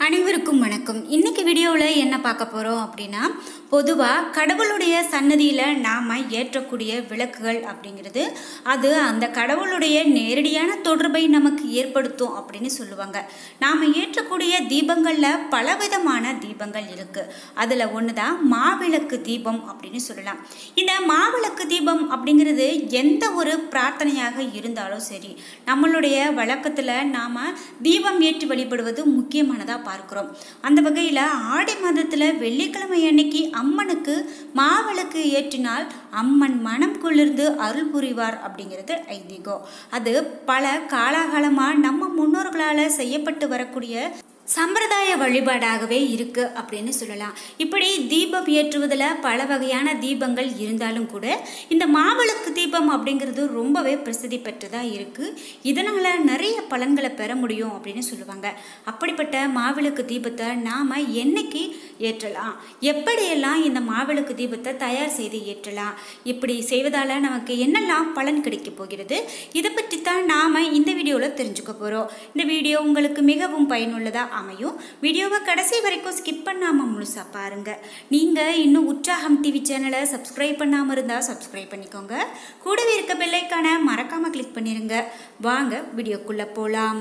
அனைவருக்கும் வணக்கம் இன்னைக்கு வீடியோவில் என்ன பார்க்க போகிறோம் அப்படின்னா பொதுவாக கடவுளுடைய சன்னதியில் நாம் ஏற்றக்கூடிய விளக்குகள் அப்படிங்கிறது அது அந்த கடவுளுடைய நேரடியான தொடர்பை நமக்கு ஏற்படுத்தும் அப்படின்னு சொல்லுவாங்க நாம் ஏற்றக்கூடிய தீபங்களில் பலவிதமான தீபங்கள் இருக்குது அதில் ஒன்று தான் மாவிளக்கு தீபம் அப்படின்னு சொல்லலாம் இந்த மாவிளக்கு தீபம் அப்படிங்கிறது எந்த ஒரு பிரார்த்தனையாக இருந்தாலும் சரி நம்மளுடைய வழக்கத்தில் நாம் தீபம் ஏற்றி வழிபடுவது முக்கியமானதாக பார்க்குறோம் அந்த வகையில் ஆடி மாதத்தில் வெள்ளிக்கிழமை அன்னைக்கு அம்மனுக்கு மாவிளக்கு ஏற்றினால் அம்மன் மனம் குளிர்ந்து அருள் புரிவார் அப்படிங்கிறது ஐதீகம் அது பல காலாகாலமாக நம்ம முன்னோர்களால் செய்யப்பட்டு வரக்கூடிய சம்பிரதாய வழிபாடாகவே இருக்கு அப்படின்னு சொல்லலாம் இப்படி தீபம் ஏற்றுவதில் பல வகையான தீபங்கள் இருந்தாலும் கூட இந்த மாவிளக்கு தீபம் அப்படிங்கிறது ரொம்பவே பிரசித்தி பெற்றதாக இருக்குது இதனால் நிறைய பலன்களை பெற முடியும் அப்படின்னு சொல்லுவாங்க அப்படிப்பட்ட மாவிளக்கு தீபத்தை நாம் என்னைக்கு ஏற்றலாம் எப்படியெல்லாம் இந்த மாவிளக்கு தீபத்தை தயார் செய்து ஏற்றலாம் இப்படி செய்வதால் நமக்கு என்னெல்லாம் பலன் கிடைக்க போகிறது இதை பற்றி தான் நாம் இந்த வீடியோவில் தெரிஞ்சுக்க போகிறோம் இந்த வீடியோ உங்களுக்கு மிகவும் பயனுள்ளதாக அமையும் வீடியோவை கடைசி வரைக்கும் ஸ்கிப் பண்ணாமல் முழுசாக பாருங்கள் நீங்கள் இன்னும் உற்சாகம் டிவி சேனலை சப்ஸ்கிரைப் பண்ணாமல் இருந்தால் சப்ஸ்கிரைப் பண்ணிக்கோங்க கூடவே இருக்க பெல்லைக்கான மறக்காமல் கிளிக் பண்ணிடுங்க வாங்க வீடியோக்குள்ளே போகலாம்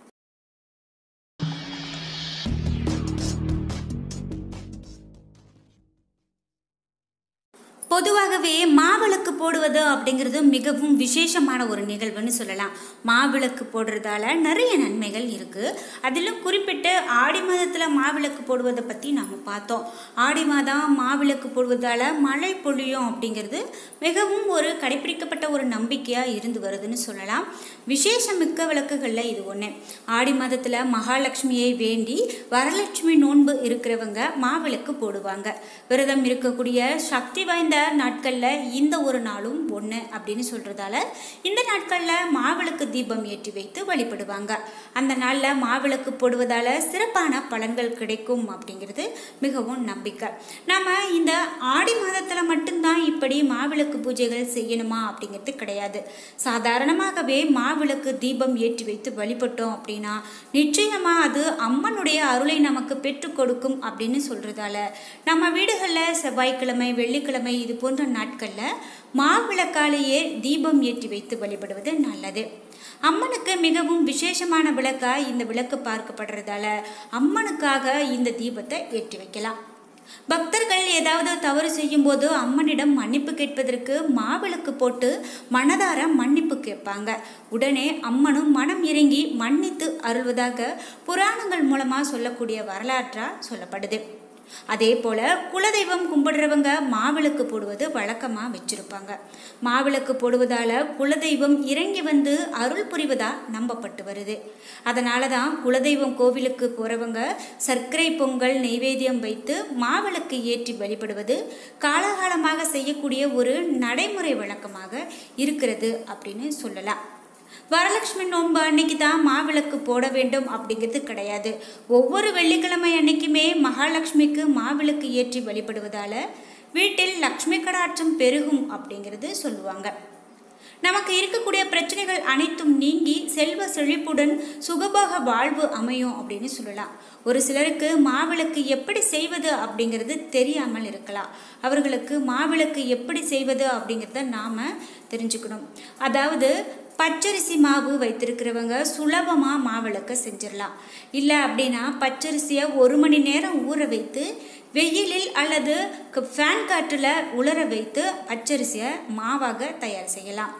பொதுவாகவே மாவிளக்கு போடுவது அப்படிங்கிறது மிகவும் விசேஷமான ஒரு நிகழ்வுன்னு சொல்லலாம் மாவிளக்கு போடுறதால நிறைய நன்மைகள் இருக்குது அதிலும் குறிப்பிட்டு ஆடி மாதத்தில் மாவிளக்கு போடுவதை பற்றி நாம் பார்த்தோம் ஆடி மாதம் மாவிளக்கு போடுவதால் மழை பொழியும் அப்படிங்கிறது மிகவும் ஒரு கடைபிடிக்கப்பட்ட ஒரு நம்பிக்கையாக இருந்து வருதுன்னு சொல்லலாம் விசேஷமிக்க விளக்குகளில் இது ஒன்று ஆடி மாதத்தில் மகாலட்சுமியை வேண்டி வரலட்சுமி நோன்பு இருக்கிறவங்க மாவிளக்கு போடுவாங்க விரதம் இருக்கக்கூடிய சக்தி வாய்ந்த நாட்களில் இந்த ஒரு நாளும் ஒன்று அப்படின்னு சொல்கிறதால இந்த நாட்களில் மாவிளக்கு தீபம் ஏற்றி வைத்து வழிபடுவாங்க அந்த நாளில் மாவிளக்கு போடுவதால் சிறப்பான பலன்கள் கிடைக்கும் அப்படிங்கிறது மிகவும் நம்பிக்கை நம்ம இந்த ஆடி மாதத்தில் மட்டும்தான் இப்படி மாவிளக்கு பூஜைகள் செய்யணுமா அப்படிங்கிறது கிடையாது சாதாரணமாகவே மாவிளக்கு தீபம் ஏற்றி வைத்து வழிபட்டோம் அப்படின்னா நிச்சயமாக அது அம்மனுடைய அருளை நமக்கு பெற்றுக் கொடுக்கும் அப்படின்னு சொல்கிறதால நம்ம வீடுகளில் செவ்வாய்க்கிழமை வெள்ளிக்கிழமை இது போன்ற நாட்களில் மாவிளக்காலேயே தீபம் ஏற்றி வைத்து வழிபடுவது நல்லது அம்மனுக்கு மிகவும் விசேஷமான விளக்கா இந்த விளக்கு பார்க்கப்படுறதால அம்மனுக்காக இந்த தீபத்தை ஏற்றி வைக்கலாம் பக்தர்கள் ஏதாவது தவறு செய்யும்போது அம்மனிடம் மன்னிப்பு கேட்பதற்கு மாவிளக்கு போட்டு மனதார மன்னிப்பு கேட்பாங்க உடனே அம்மனும் மனம் இறங்கி மன்னித்து அருள்வதாக புராணங்கள் மூலமாக சொல்லக்கூடிய வரலாற்றா சொல்லப்படுது அதே போல் குலதெய்வம் கும்பிடுறவங்க மாவிளக்கு போடுவது வழக்கமாக வச்சுருப்பாங்க மாவிளக்கு போடுவதால் குலதெய்வம் இறங்கி வந்து அருள் புரிவதா நம்பப்பட்டு வருது அதனால தான் குலதெய்வம் கோவிலுக்கு போகிறவங்க சர்க்கரை பொங்கல் நெய்வேத்தியம் வைத்து மாவிளக்கு ஏற்றி வழிபடுவது காலகாலமாக செய்யக்கூடிய ஒரு நடைமுறை வழக்கமாக இருக்கிறது அப்படின்னு சொல்லலாம் வரலட்சுமி நோன்பு அன்னைக்கு தான் மாவிளக்கு போட வேண்டும் அப்படிங்கிறது கிடையாது ஒவ்வொரு வெள்ளிக்கிழமை அன்னைக்குமே மகாலட்சுமிக்கு மாவிளக்கு ஏற்றி வழிபடுவதால் வீட்டில் லக்ஷ்மி கடாட்சம் பெருகும் அப்படிங்கிறது சொல்லுவாங்க நமக்கு இருக்கக்கூடிய பிரச்சனைகள் அனைத்தும் நீங்கி செல்வ செழிப்புடன் சுகபோக வாழ்வு அமையும் அப்படின்னு சொல்லலாம் ஒரு சிலருக்கு மாவிளக்கு எப்படி செய்வது அப்படிங்கிறது தெரியாமல் இருக்கலாம் அவர்களுக்கு மாவிளக்கு எப்படி செய்வது அப்படிங்கிறத நாம் தெரிஞ்சுக்கணும் அதாவது பச்சரிசி மாவு வைத்திருக்கிறவங்க சுலபமாக மாவிளக்க செஞ்சிடலாம் இல்லை அப்படின்னா பச்சரிசியை ஒரு மணி நேரம் ஊற வைத்து வெயிலில் அல்லது ஃபேன் காற்றில் உலர வைத்து பச்சரிசியை மாவாக தயார் செய்யலாம்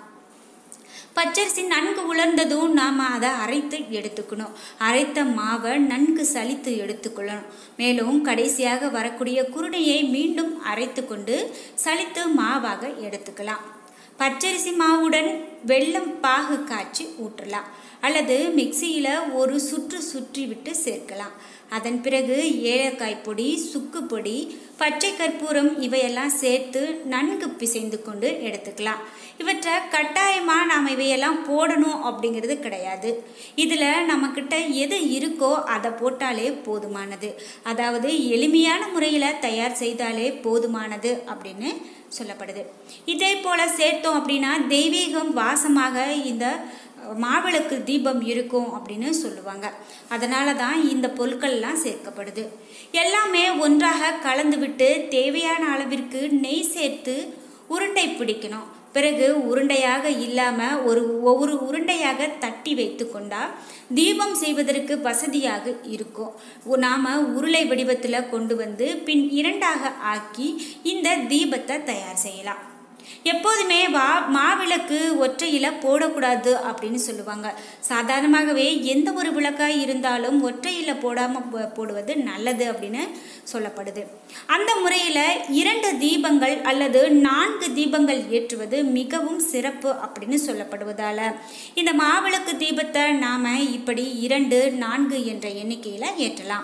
பச்சரிசி நன்கு உலர்ந்ததும் நாம் அதை அரைத்து எடுத்துக்கணும் அரைத்த மாவை நன்கு சலித்து எடுத்துக்கொள்ளணும் மேலும் கடைசியாக வரக்கூடிய குருணையை மீண்டும் அரைத்து கொண்டு சலித்து மாவாக எடுத்துக்கலாம் பச்சரிசி மாவுடன் வெல்லம் பாகு காய்ச்சி ஊற்றலாம் அல்லது மிக்சியில் ஒரு சுற்று சுற்றி விட்டு சேர்க்கலாம் அதன் பிறகு ஏலக்காய் பொடி சுக்கு பொடி பச்சை கற்பூரம் இவையெல்லாம் சேர்த்து நன்கு பிசைந்து கொண்டு எடுத்துக்கலாம் இவற்றை கட்டாயமாக நாம் இவையெல்லாம் போடணும் அப்படிங்கிறது கிடையாது இதில் நம்மக்கிட்ட எது இருக்கோ அதை போட்டாலே போதுமானது அதாவது எளிமையான முறையில் தயார் செய்தாலே போதுமானது அப்படின்னு சொல்லப்படுது இதே போல் சேர்த்தோம் அப்படின்னா தெய்வீகம் வாசமாக இந்த மாவிளக்கு தீபம் இருக்கும் அப்படின்னு சொல்லுவாங்க அதனால தான் இந்த பொருட்கள்லாம் சேர்க்கப்படுது எல்லாமே ஒன்றாக கலந்து விட்டு தேவையான அளவிற்கு நெய் சேர்த்து உருண்டை பிடிக்கணும் பிறகு உருண்டையாக இல்லாமல் ஒரு ஒவ்வொரு உருண்டையாக தட்டி வைத்து கொண்டால் தீபம் செய்வதற்கு வசதியாக இருக்கும் நாம் உருளை வடிவத்தில் கொண்டு வந்து பின் இரண்டாக ஆக்கி இந்த தீபத்தை தயார் செய்யலாம் எப்போதுமே வா மாவிளக்கு ஒற்றையில் போடக்கூடாது அப்படின்னு சொல்லுவாங்க சாதாரணமாகவே எந்த ஒரு விளக்காக இருந்தாலும் ஒற்றையில் போடாமல் போடுவது நல்லது அப்படின்னு சொல்லப்படுது அந்த முறையில் இரண்டு தீபங்கள் அல்லது நான்கு தீபங்கள் ஏற்றுவது மிகவும் சிறப்பு அப்படின்னு சொல்லப்படுவதால் இந்த மாவிளக்கு தீபத்தை நாம் இப்படி இரண்டு நான்கு என்ற எண்ணிக்கையில் ஏற்றலாம்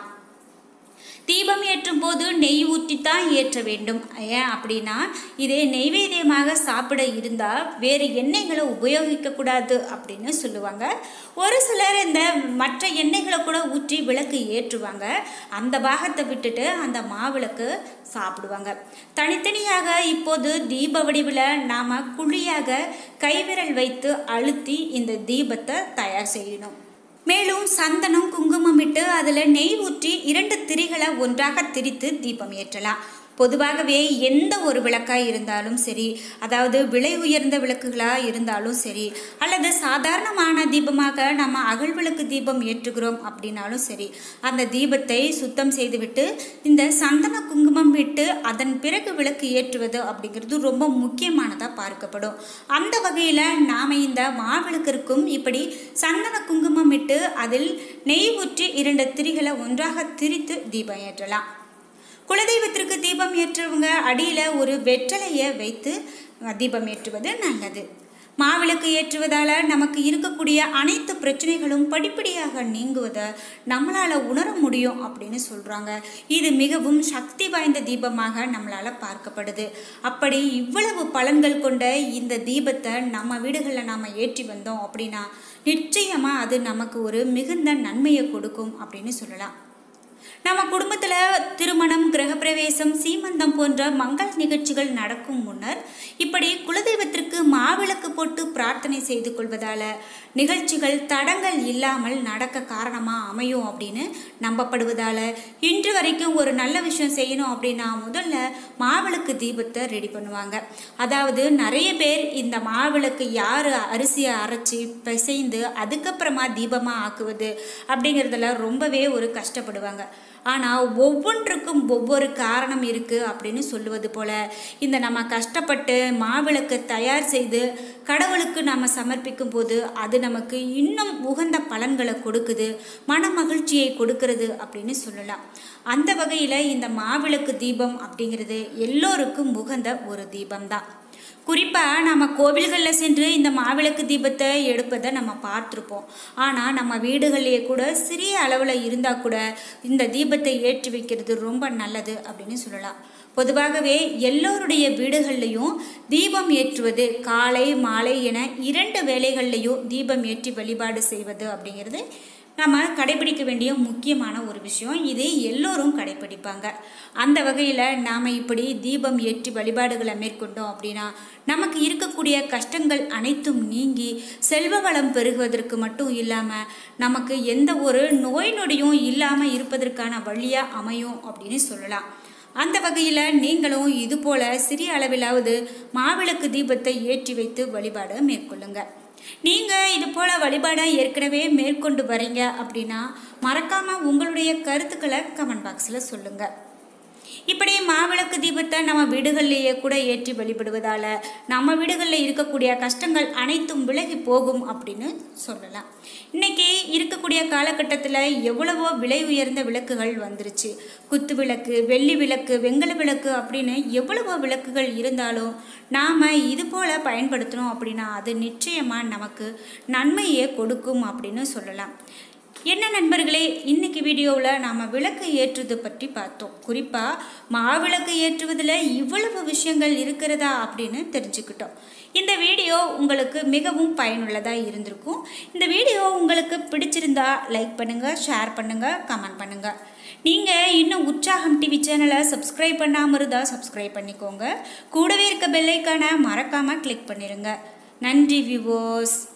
தீபம் ஏற்றும் போது நெய் ஊற்றித்தான் ஏற்ற வேண்டும் ஏன் அப்படின்னா இதே நெய்வேத்தியமாக சாப்பிட இருந்தால் வேறு எண்ணெய்களை உபயோகிக்கக்கூடாது அப்படின்னு சொல்லுவாங்க ஒரு சிலர் இந்த மற்ற எண்ணெய்களை கூட ஊற்றி விளக்கு ஏற்றுவாங்க அந்த பாகத்தை விட்டுட்டு அந்த மாவிளக்கு சாப்பிடுவாங்க தனித்தனியாக இப்போது தீப வடிவில் நாம் குழியாக கைவிரல் வைத்து அழுத்தி இந்த தீபத்தை தயார் செய்யணும் மேலும் சந்தனம் குங்குமம் இட்டு அதில் நெய் ஊற்றி இரண்டு திரிகளை ஒன்றாக திரித்து தீபம் ஏற்றலாம் பொதுவாகவே எந்த ஒரு விளக்காக இருந்தாலும் சரி அதாவது விலை உயர்ந்த விளக்குகளாக இருந்தாலும் சரி அல்லது சாதாரணமான தீபமாக நம்ம அகல் விளக்கு தீபம் ஏற்றுகிறோம் அப்படின்னாலும் சரி அந்த தீபத்தை சுத்தம் செய்துவிட்டு இந்த சந்தன குங்குமம் விட்டு அதன் பிறகு விளக்கு ஏற்றுவது அப்படிங்கிறது ரொம்ப முக்கியமானதாக பார்க்கப்படும் அந்த வகையில் நாம் இந்த மாவிளக்கிற்கும் இப்படி சந்தன குங்குமம் இட்டு அதில் நெய் ஊற்றி இரண்டு திரிகளை ஒன்றாக திரித்து தீபம் ஏற்றலாம் குலதெய்வத்திற்கு தீபம் ஏற்றவங்க அடியில் ஒரு வெற்றலையை வைத்து தீபம் ஏற்றுவது நல்லது மாவிளக்கு ஏற்றுவதால் நமக்கு இருக்கக்கூடிய அனைத்து பிரச்சனைகளும் படிப்படியாக நீங்குவதை நம்மளால் உணர முடியும் அப்படின்னு சொல்கிறாங்க இது மிகவும் சக்தி வாய்ந்த தீபமாக நம்மளால் பார்க்கப்படுது அப்படி இவ்வளவு பலன்கள் கொண்ட இந்த தீபத்தை நம்ம வீடுகளில் நாம் ஏற்றி வந்தோம் அப்படின்னா நிச்சயமாக அது நமக்கு ஒரு மிகுந்த நன்மையை கொடுக்கும் அப்படின்னு சொல்லலாம் நம்ம குடும்பத்தில் திருமணம் கிரகப்பிரவேசம் சீமந்தம் போன்ற மங்கள நிகழ்ச்சிகள் நடக்கும் முன்னர் இப்படி குலதெய்வத்திற்கு மாவிளக்கு போட்டு பிரார்த்தனை செய்து கொள்வதால் நிகழ்ச்சிகள் தடங்கள் இல்லாமல் நடக்க காரணமாக அமையும் அப்படின்னு நம்பப்படுவதால் இன்று வரைக்கும் ஒரு நல்ல விஷயம் செய்யணும் அப்படின்னா முதல்ல மாவிளக்கு தீபத்தை ரெடி பண்ணுவாங்க அதாவது நிறைய பேர் இந்த மாவிளக்கு யார் அரிசியை அரைச்சி பிசைந்து அதுக்கப்புறமா தீபமாக ஆக்குவது அப்படிங்கிறதுல ரொம்பவே ஒரு கஷ்டப்படுவாங்க ஆனால் ஒவ்வொன்றுக்கும் ஒவ்வொரு காரணம் இருக்குது அப்படின்னு சொல்லுவது போல் இந்த நம்ம கஷ்டப்பட்டு மாவிளக்கு தயார் செய்து கடவுளுக்கு நாம் சமர்ப்பிக்கும் போது அது நமக்கு இன்னும் உகந்த பலன்களை கொடுக்குது மன மகிழ்ச்சியை கொடுக்கிறது அப்படின்னு சொல்லலாம் அந்த வகையில் இந்த மாவிளக்கு தீபம் அப்படிங்கிறது எல்லோருக்கும் உகந்த ஒரு தீபம்தான் குறிப்பாக நம்ம கோவில்களில் சென்று இந்த மாவிளக்கு தீபத்தை எடுப்பதை நம்ம பார்த்துருப்போம் ஆனால் நம்ம வீடுகளிலேயே கூட சிறிய அளவில் இருந்தால் கூட இந்த தீபத்தை ஏற்றி வைக்கிறது ரொம்ப நல்லது அப்படின்னு சொல்லலாம் பொதுவாகவே எல்லோருடைய வீடுகள்லையும் தீபம் ஏற்றுவது காலை மாலை என இரண்டு வேளைகள்லையும் தீபம் ஏற்றி வழிபாடு செய்வது அப்படிங்கிறது நம்ம கடைபிடிக்க வேண்டிய முக்கியமான ஒரு விஷயம் இது எல்லோரும் கடைபிடிப்பாங்க அந்த வகையில் நாம் இப்படி தீபம் ஏற்றி வழிபாடுகளை மேற்கொண்டோம் அப்படின்னா நமக்கு இருக்கக்கூடிய கஷ்டங்கள் அனைத்தும் நீங்கி செல்வ வளம் பெருகுவதற்கு மட்டும் இல்லாமல் நமக்கு எந்த ஒரு நோய் நொடியும் இல்லாமல் இருப்பதற்கான வழியாக அமையும் அப்படின்னு சொல்லலாம் அந்த வகையில் நீங்களும் இது போல சிறிய அளவிலாவது மாவிளக்கு தீபத்தை ஏற்றி வைத்து வழிபாடு மேற்கொள்ளுங்க நீங்கள் இது போல் வழிபாடை ஏற்கனவே மேற்கொண்டு வரீங்க அப்படின்னா மறக்காமல் உங்களுடைய கருத்துக்களை கமெண்ட் பாக்ஸில் சொல்லுங்கள் இப்படி மாவிளக்கு தீபத்தை நம்ம வீடுகள்லேயே கூட ஏற்றி வழிபடுவதால் நம்ம வீடுகளில் இருக்கக்கூடிய கஷ்டங்கள் அனைத்தும் விலகி போகும் அப்படின்னு சொல்லலாம் இன்றைக்கி இருக்கக்கூடிய காலகட்டத்தில் எவ்வளவோ விலை உயர்ந்த விளக்குகள் வந்துருச்சு குத்து விளக்கு வெள்ளி விளக்கு வெங்கல விளக்கு அப்படின்னு எவ்வளவோ விளக்குகள் இருந்தாலும் நாம் இது போல் பயன்படுத்தினோம் அப்படின்னா அது நிச்சயமாக நமக்கு நன்மையை கொடுக்கும் அப்படின்னு சொல்லலாம் என்ன நண்பர்களே இன்னைக்கு வீடியோவில் நாம் விளக்கு ஏற்றுவது பற்றி பார்த்தோம் குறிப்பாக மாவிளக்கு ஏற்றுவதில் இவ்வளவு விஷயங்கள் இருக்கிறதா அப்படின்னு தெரிஞ்சுக்கிட்டோம் இந்த வீடியோ உங்களுக்கு மிகவும் பயனுள்ளதாக இருந்திருக்கும் இந்த வீடியோ உங்களுக்கு பிடிச்சிருந்தா லைக் பண்ணுங்கள் ஷேர் பண்ணுங்கள் கமெண்ட் பண்ணுங்கள் நீங்கள் இன்னும் உற்சாகம் டிவி சேனலை சப்ஸ்கிரைப் பண்ணாமல் இருந்தால் சப்ஸ்கிரைப் பண்ணிக்கோங்க கூடவே இருக்க பெல்லைக்கான மறக்காமல் கிளிக் பண்ணிடுங்க நன்றி வியூவர்ஸ்